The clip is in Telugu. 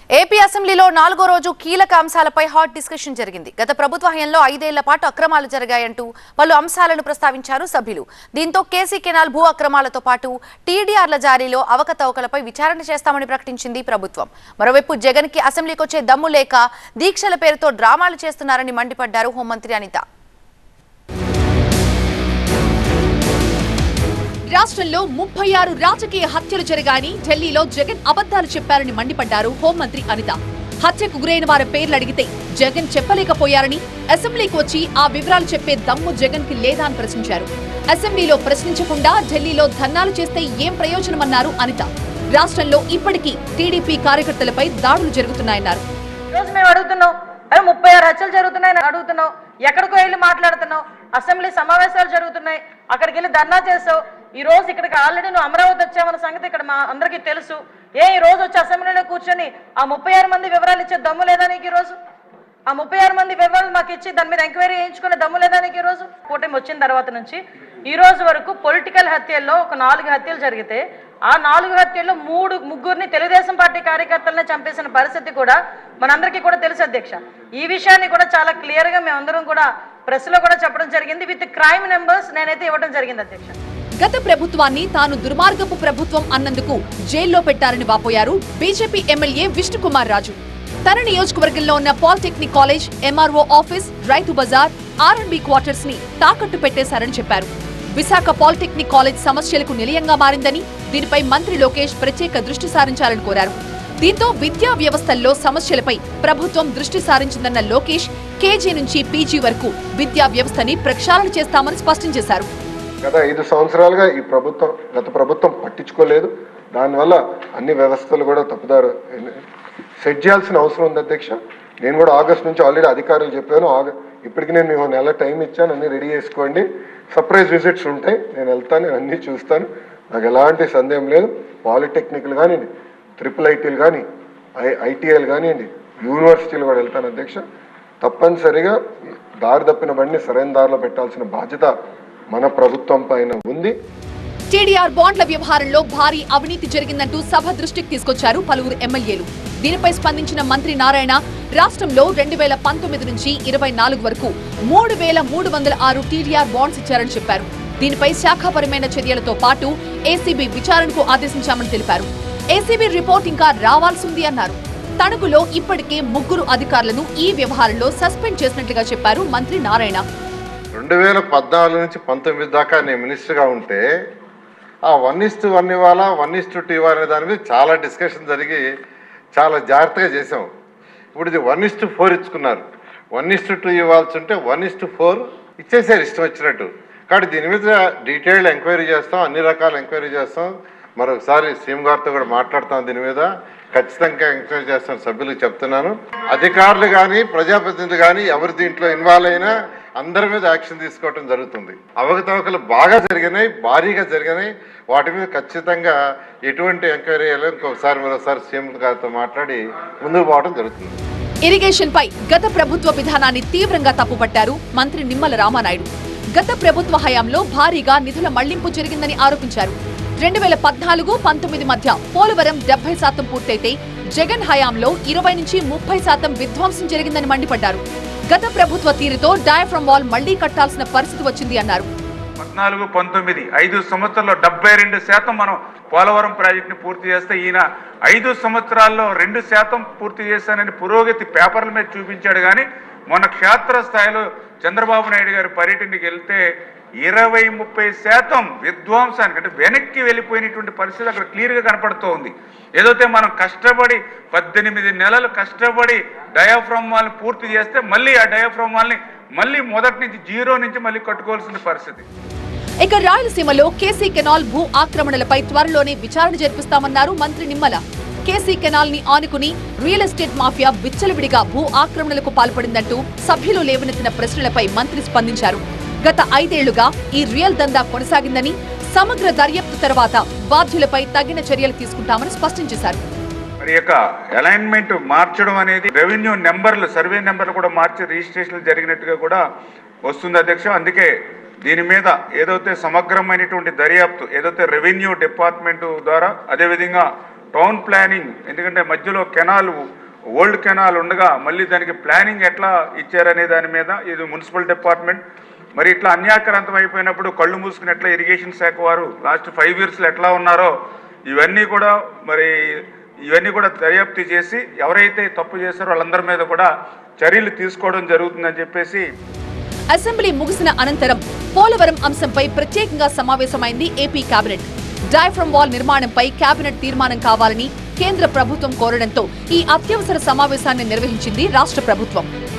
ఏపీ అసెంబ్లీలో నాలుగో రోజు కీలక అంశాలపై హాట్ డిస్కషన్ జరిగింది గత ప్రభుత్వ హయాంలో ఐదేళ్ల పాటు అక్రమాలు జరిగాయంటూ పలు అంశాలను ప్రస్తావించారు సభ్యులు దీంతో కేసీ కెనాల్ భూ అక్రమాలతో పాటు టీడీఆర్ల జారీలో అవకతవకలపై విచారణ చేస్తామని ప్రకటించింది ప్రభుత్వం మరోవైపు జగన్ కి అసెంబ్లీకి వచ్చే దమ్ము లేక దీక్షల పేరుతో డ్రామాలు చేస్తున్నారని మండిపడ్డారు హోంమంత్రి అనిత రాష్ట్రంలో ముప్పై ఆరు రాజకీయ హత్యలు జరిగాయని ఢిల్లీలో జగన్ అబద్ధాలు చెప్పారని మండిపడ్డారు హోంమంత్రి అనిత హత్యకు గురైన వారి పేర్లు అడిగితే జగన్ చెప్పలేకపోయారని అసెంబ్లీకి వచ్చి ఆ వివరాలు చెప్పే దమ్ము జగన్ కి లేదా అని ప్రశ్నించారు అసెంబ్లీలో ప్రశ్నించకుండా ఢిల్లీలో ధర్నాలు చేస్తే ఏం ప్రయోజనమన్నారు అనిత రాష్ట్రంలో ఇప్పటికీ టీడీపీ కార్యకర్తలపై దాడులు జరుగుతున్నాయన్నారు ఈరోజు మేము అడుగుతున్నాం అరే ముప్పై ఆరు హత్యలు జరుగుతున్నాయని అడుగుతున్నాం ఎక్కడికో వెళ్ళి మాట్లాడుతున్నావు అసెంబ్లీ సమావేశాలు జరుగుతున్నాయి అక్కడికి వెళ్ళి ధర్నా చేసావు ఈ రోజు ఇక్కడికి ఆల్రెడీ నువ్వు అమరావతి వచ్చావన్న సంగతి ఇక్కడ మా అందరికీ తెలుసు ఏ ఈ రోజు వచ్చి అసెంబ్లీలో కూర్చొని ఆ ముప్పై ఆరు మంది వివరాలు ఇచ్చే దమ్ము లేదా నీకు ఈ రోజు ఆ ముప్పై ఆరు మంది వివరాలు మాకు ఇచ్చి దాని మీద ఎంక్వైరీ చేయించుకునే దమ్ము లేదా నీకు ఈ రోజు కూటమి వచ్చిన తర్వాత నుంచి ఈ రోజు వరకు పొలిటికల్ హత్యల్లో ఒక నాలుగు హత్యలు జరిగితే ఆ నాలుగు హత్యల్లో మూడు ముగ్గురిని తెలుగుదేశం పార్టీ కార్యకర్తలనే చంపేసిన పరిస్థితి కూడా మనందరికీ కూడా తెలుసు అధ్యక్ష ఈ విషయాన్ని కూడా చాలా క్లియర్ గా మేమందరం కూడా ప్రెస్ లో కూడా చెప్పడం జరిగింది విత్ క్రైమ్ నెంబర్స్ నేనైతే ఇవ్వడం జరిగింది అధ్యక్ష గత ప్రభుత్వాన్ని తాను దుర్మార్గపు ప్రభుత్వం అన్నందుకు జైల్లో పెట్టారని వాపోయారు బీజేపీ ఎమ్మెల్యే విష్ణుకుమార్ రాజు తన నియోజకవర్గంలో ఉన్న పాలిటెక్నిక్ కాలేజ్ ఎంఆర్ఓ ఆఫీస్ రైతు బజార్ ఆర్ఎండ్బి క్వార్టర్స్ ని తాకట్టు పెట్టేశారని చెప్పారు విశాఖ పాలిటెక్నిక్ కాలేజ్ సమస్యలకు నిలయంగా మారిందని దీనిపై మంత్రి లోకేష్ ప్రత్యేక దృష్టి సారించాలని కోరారు దీంతో విద్యా వ్యవస్థల్లో సమస్యలపై ప్రభుత్వం దృష్టి సారించిందన్న లోకేష్ కేజీ నుంచి పీజీ వరకు విద్యా వ్యవస్థని ప్రక్షాళన చేస్తామని స్పష్టం చేశారు గత ఐదు సంవత్సరాలుగా ఈ ప్రభుత్వం గత ప్రభుత్వం పట్టించుకోలేదు దానివల్ల అన్ని వ్యవస్థలు కూడా తప్పుదారు సెట్ చేయాల్సిన అవసరం ఉంది అధ్యక్ష నేను కూడా ఆగస్ట్ నుంచి ఆల్రెడీ అధికారులు చెప్పాను ఆగ ఇప్పటికి నేను మీకు నెల టైం ఇచ్చాను అన్ని రెడీ చేసుకోండి సర్ప్రైజ్ విజిట్స్ ఉంటాయి నేను వెళ్తాను నేను అన్నీ చూస్తాను నాకు ఎలాంటి సందేహం లేదు పాలిటెక్నిక్లు కానివ్వండి ట్రిపుల్ ఐటీలు కానీ ఐ ఐటీఐలు కానివ్వండి యూనివర్సిటీలు కూడా వెళ్తాను అధ్యక్ష తప్పనిసరిగా దారి తప్పిన బండిని సరైన దారిలో పెట్టాల్సిన బాధ్యత మన ప్రభుత్వం పైన ఉంది టీడీఆర్ బాండ్ల వ్యవహారంలో భారీ అవినీతి జరిగిందంటూ సభ దృష్టికి తీసుకొచ్చారు పలువురు ఎమ్మెల్యేలు దీనిపై స్పందించిన మంత్రి నారాయణ రాష్ట్రంలో రెండు వేల పంతొమ్మిది నుంచి ఇరవై నాలుగు వరకు మూడు వేల మూడు వందల ఆరు టీడీఆర్ బాండ్స్ ఇచ్చారని చెప్పారు దీనిపై శాఖాపరమైన చర్యలతో పాటు ఏసీబీ విచారణకు ఆదేశించామని తెలిపారు ఏసీబీ రిపోర్ట్ ఇంకా రావాల్సింది అన్నారు తణుకులో ఇప్పటికే ముగ్గురు అధికారులను ఈ వ్యవహారంలో సస్పెండ్ చేసినట్లుగా చెప్పారు మంత్రి నారాయణ రెండు వేల పద్నాలుగు నుంచి పంతొమ్మిది దాకా నేను మినిస్టర్గా ఉంటే ఆ వన్ ఇస్ టు వన్ ఇవ్వాలా వన్ ఇస్ టు టూ ఇవ్వాలనే దాని మీద చాలా డిస్కషన్ జరిగి చాలా జాగ్రత్తగా చేసాం ఇప్పుడు ఇది వన్ ఇస్ టు ఫోర్ ఇచ్చుకున్నారు వన్ ఇస్ టు టూ ఇవ్వాల్సి ఉంటే వన్ ఇస్ టు ఫోర్ ఇచ్చేసారు ఇష్టం వచ్చినట్టు కాబట్టి దీని మీద డీటెయిల్డ్ ఎంక్వైరీ చేస్తాం అన్ని రకాల ఎంక్వైరీ చేస్తాం మరొకసారి సీఎం గారితో కూడా మాట్లాడతాం దీని మీద ఖచ్చితంగా ఎంక్వైరీ చేస్తాను సభ్యులకు చెప్తున్నాను అధికారులు కానీ ప్రజాప్రతినిధులు కానీ ఎవరు దీంట్లో ఇన్వాల్వ్ అయినా అందరి మీద యాక్షన్ తీసుకోవటం జరుగుతుంది అవకతవకలు బాగా జరిగినాయి భారీగా జరిగినాయి వాటి మీద ఖచ్చితంగా ఎటువంటి ఎంక్వైరీ చేయాలో ఇంకొకసారి మరోసారి సీఎం గారితో మాట్లాడి ముందుకు పోవడం జరుగుతుంది ఇరిగేషన్ పై గత ప్రభుత్వ విధానాన్ని తీవ్రంగా తప్పుపట్టారు మంత్రి నిమ్మల రామానాయుడు గత ప్రభుత్వ హయాంలో భారీగా నిధుల మళ్లింపు జరిగిందని ఆరోపించారు రెండు వేల పద్నాలుగు పంతొమ్మిది మధ్య పోలవరం డెబ్బై శాతం పూర్తయితే జగన్ హయాంలో ఇరవై నుంచి ముప్పై శాతం విధ్వంసం జరిగిందని మండిపడ్డారు గత ప్రభుత్వ తీరుతో డయాఫ్రమ్ వాల్ మళ్లీ కట్టాల్సిన పరిస్థితి వచ్చింది అన్నారు పద్నాలుగు పంతొమ్మిది ఐదు సంవత్సరాల్లో డెబ్బై రెండు శాతం మనం పోలవరం ప్రాజెక్టుని పూర్తి చేస్తే ఈయన ఐదు సంవత్సరాల్లో రెండు శాతం పూర్తి చేశానని పురోగతి పేపర్ల మీద చూపించాడు కానీ మొన్న క్షేత్ర స్థాయిలో చంద్రబాబు నాయుడు గారి పర్యటనకి వెళ్తే ఇరవై ముప్పై శాతం విధ్వంసానికి అంటే వెనక్కి వెళ్ళిపోయినటువంటి పరిస్థితి అక్కడ క్లియర్గా కనపడుతూ ఉంది ఏదైతే మనం కష్టపడి పద్దెనిమిది నెలలు కష్టపడి డయాఫ్రమ్ వాల్ని పూర్తి చేస్తే మళ్ళీ ఆ డయాఫ్రమ్ వాల్ని మళ్ళీ మొదటి నుంచి జీరో నుంచి మళ్ళీ కట్టుకోవాల్సిన పరిస్థితి ఇక రాయలసీమలో కేసీ కెనాల్ భూ ఆక్రమణలపై త్వరలోనే విచారణ జరిపిస్తామన్నారు మంత్రి నిమ్మల కేసీ కెనాల్ ని ఆనుకుని రియల్ ఎస్టేట్ మాఫియా విచ్చలవిడిగా భూ ఆక్రమణలకు పాల్పడిందంటూ సభ్యులు లేవనెత్తిన ప్రశ్నలపై మంత్రి స్పందించారు గత ఐదేళ్లుగా ఈ రియల్ దందా కొనసాగిందని సమగ్ర దర్యాప్తు తర్వాత బాధ్యులపై తగిన చర్యలు తీసుకుంటామని స్పష్టం చేశారు మరి యొక్క అలైన్మెంట్ మార్చడం అనేది రెవెన్యూ నెంబర్లు సర్వే నెంబర్లు కూడా మార్చి రిజిస్ట్రేషన్లు జరిగినట్టుగా కూడా వస్తుంది అధ్యక్ష అందుకే దీని మీద ఏదైతే సమగ్రమైనటువంటి దర్యాప్తు ఏదైతే రెవెన్యూ డిపార్ట్మెంట్ ద్వారా అదేవిధంగా టౌన్ ప్లానింగ్ ఎందుకంటే మధ్యలో కెనాల్ ఓల్డ్ కెనాల్ ఉండగా మళ్ళీ దానికి ప్లానింగ్ ఎట్లా ఇచ్చారనే దాని మీద ఇది మున్సిపల్ డిపార్ట్మెంట్ మరి ఇట్లా అన్యాక్రాంతం అయిపోయినప్పుడు కళ్ళు మూసుకుని ఎట్లా ఇరిగేషన్ శాఖ వారు లాస్ట్ ఫైవ్ ఇయర్స్లో ఎట్లా ఉన్నారో ఇవన్నీ కూడా మరి ఇవన్నీ కూడా దర్యాప్తు చేసి ఎవరైతే తప్పు చేశారో వాళ్ళందరి మీద కూడా చర్యలు తీసుకోవడం జరుగుతుందని చెప్పేసి అసెంబ్లీ ముగిసిన అనంతరం పోలవరం అంశంపై ప్రత్యేకంగా సమావేశమైంది ఏపీ కేబినెట్ డయాఫ్రమ్ వాల్ నిర్మాణంపై కేబినెట్ తీర్మానం కావాలని కేంద్ర ప్రభుత్వం కోరడంతో ఈ అత్యవసర సమావేశాన్ని నిర్వహించింది రాష్ట్ర ప్రభుత్వం